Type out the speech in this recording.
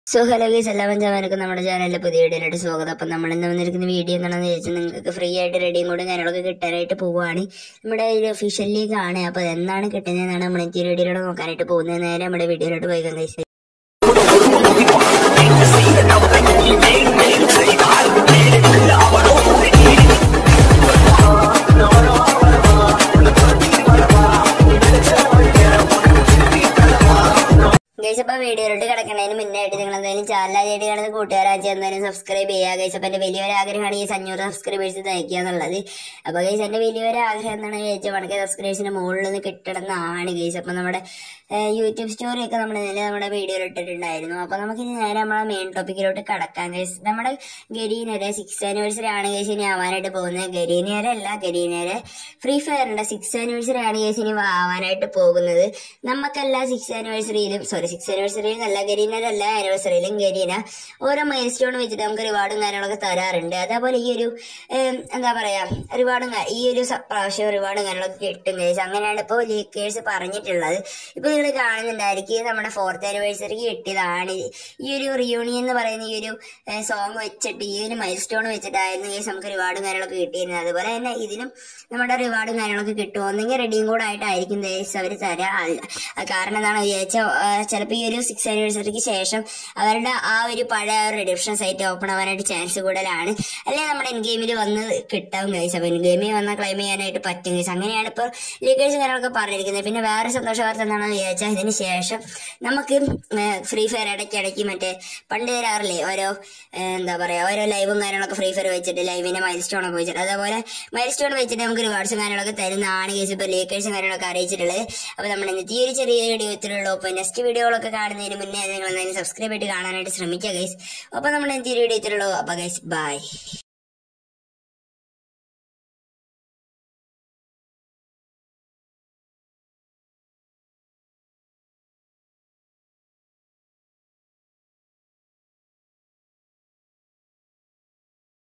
so hello guys എല്ലാ പഞ്ചാബിനൊക്കെ നമ്മുടെ ചാനലിലെ പുതിയ വീഡിയോയിലോട്ട് സ്വാഗതം അപ്പം നമ്മൾ ഇന്ന് വന്നിരിക്കുന്ന വീഡിയോ എന്താണെന്ന് ചോദിച്ചാൽ നിങ്ങൾക്ക് ഫ്രീ ആയിട്ട് റെഡിയും കൂടെ കാര്യങ്ങളൊക്കെ കിട്ടാനായിട്ട് പോവുകയാണ് നമ്മുടെ ഒരു ഒഫീഷ്യൽ ലീഗ് ആണ് അപ്പോൾ എന്നാണ് കിട്ടുന്നതെന്നാണ് നമ്മൾ ഈ വീഡിയോയിലൂടെ നോക്കാനായിട്ട് പോകുന്നത് നേരെ നമ്മുടെ വീഡിയോയിലോട്ട് പോയി ഗൈസ് ഗൈസ് അപ്പൊ വീഡിയോയിലോട്ട് കിടക്കണതിന് മുന്നേ ആയിട്ട് നിങ്ങൾ എന്തായാലും ചാനലായിട്ട് കാണുന്ന കൂട്ടുകാരാച്ച് എന്തായാലും സബ്സ്ക്രൈബ് ചെയ്യുക ഗൈസ് അപ്പൊ എന്റെ വലിയൊരു ആഗ്രഹമാണ് ഈ അഞ്ഞൂറ് സബ്സ്ക്രൈബേഴ്സ് തയ്ക്കുക എന്നുള്ളത് അപ്പൊ ഗൈസ് എന്റെ വലിയൊരു ആഗ്രഹം എന്താണ് ചോദിച്ചാൽ വടക്കേ സബ്സ്ക്രൈബേഴ്സിന്റെ മുകളിൽ നിന്ന് കിട്ടണം എന്നാണ് ഗൈസ് അപ്പൊ നമ്മുടെ യൂട്യൂബ് സ്റ്റോറി ഒക്കെ നമ്മൾ നേരെ നമ്മുടെ വീഡിയോയിൽ ഇട്ടിട്ടുണ്ടായിരുന്നു അപ്പൊ നമുക്ക് ഇനി നേരെ നമ്മളെ മെയിൻ ടോപ്പിക്കിലോട്ട് കടക്കാം ഗൈസ് നമ്മുടെ ഗരീനരെ സിക്സ് ആനിവേഴ്സറി ആണ് ഗൈസ് ഇനി ആവാനായിട്ട് പോകുന്നത് ഗരീനരെ അല്ല ഗരീനരെ ഫ്രീ ഫയറിന്റെ സിക്സ് ആനിവേഴ്സറി ആണ് ഗൈസ് ഇനി ആവാനായിട്ട് പോകുന്നത് നമുക്കെല്ലാ സിക്സ് ആനിവേഴ്സറിയിലും സോറി സിക്സ് ആനിവേഴ്സറിയിലും അല്ല ഗരീനയുടെ എല്ലാ ആനിവേഴ്സറിയിലും ഗരീന ഓരോ മൈൽ സ്റ്റോൺ വെച്ചിട്ട് നമുക്ക് റിവാർഡും കാര്യങ്ങളൊക്കെ തരാറുണ്ട് അതേപോലെ ഈ ഒരു ഏം, എന്താ പറയാ റിവാർഡും കാ- ഈ ഒരു സ- പ്രാവശ്യം റിവാർഡും കാര്യങ്ങളൊക്കെ കിട്ടും ഗൈസ് അങ്ങനെയാണ് ഇപ്പോൾ ലീക്കേഴ്സ് പറഞ്ഞിട്ടുള്ളത് ഇപ്പൊ നിങ്ങൾ കാണുന്നുണ്ടായിരിക്കും നമ്മുടെ ഫോർത്ത് ആനിവേഴ്സറിക്ക് കിട്ടിയതാണ് ഈ ഒരു റിയൂണിയൻ എന്ന് പറയുന്ന ഈ ഒരു സോങ് വെച്ചിട്ട് ഈ ഒരു മൈൽ സ്റ്റോൺ വെച്ചിട്ടായിരുന്നു ഗൈസ് നമുക്ക് റിവാർഡും കാര്യങ്ങളൊക്കെ കിട്ടിയിരുന്നത് അതുപോലെ തന്നെ ഇതിനും നമ്മുടെ റിവാർഡും കാര്യങ്ങളൊക്കെ കിട്ടും ഒന്നെങ്കിൽ റെഡിയും കൂടെ ആയിട്ടായിരിക്കും ഗൈസ് അവർ തരാ അല്ല കാരണം എന്താണ് വിചാരിച്ചാൽ ചിലപ്പോൾ ഈ ഒരു സിക്സ് ആനിവേഴ്സറിക്ക് ശേഷം അവരുടെ ആ ഒരു പഴയ റിഡപ്ഷൻ സൈറ്റ് ഓപ്പൺ ആവാനായിട്ട് ചാൻസ് കൂടുതലാണ് അല്ലെങ്കിൽ നമ്മുടെ എൻ ഗെയിമിൽ വന്ന് കിട്ടാം ഗൈസ് അപ്പൊ എൻ ഗെയിമിൽ വന്നാൽ ക്ലെയിം ചെയ്യാനായിട്ട് പറ്റും ഗൈസ് അങ്ങനെയാണ് ഇപ്പോൾ ലീഗേഴ്സ് കാര്യങ്ങളൊക്കെ പറഞ്ഞിരിക്കുന്നത് പിന്നെ വേറെ സന്തോഷ വാർത്ത എന്താണെന്ന് വിചാരിച്ചാൽ ഇതിന് ശേഷം നമുക്ക് ഫ്രീ ഫയർ ഇടയ്ക്ക് ഇടയ്ക്ക് മറ്റേ പണ്ട് തരാറില്ലേ ഓരോ ഏഹ്, എന്താ പറയാ ഓരോ ലൈവും കാര്യങ്ങളൊക്കെ ഫ്രീ ഫയർ വെച്ചിട്ട് ലൈവിന്റെ മൈൽ സ്റ്റോൺ ഒക്കെ വെച്ചിട്ട് അതേപോലെ മൈൽ സ്റ്റോൺ വെച്ചിട്ട് നമുക്ക് റിവാർഡ്സും കാര്യങ്ങളൊക്കെ തരുന്നതാണ് കേസ് ഇപ്പൊ ലീക്കേഴ്സും കാര്യങ്ങളൊക്കെ അറിയിച്ചിട്ടുള്ളത് അപ്പൊ നമ്മൾ ഇന്നത്തെ ഈ ഒരു ചെറിയ വീഡിയോ ഇത്രയുള്ളൂ അപ്പൊ നെക്സ്റ്റ് വീഡിയോകളൊക്കെ കാണുന്നതിന് മുന്നേ നിങ്ങൾ എന്തായാലും സബ്സ്ക്രൈബ് ആയിട്ട് കാണാനായിട്ട് ശ്രമിക്കുക ഗൈസ് അപ്പൊ നമ്മൾ ഇന്നത്തെ ഈ വീഡിയോ ഇത്രയുള്ളൂ അപ്പൊ ഗൈസ് ബൈ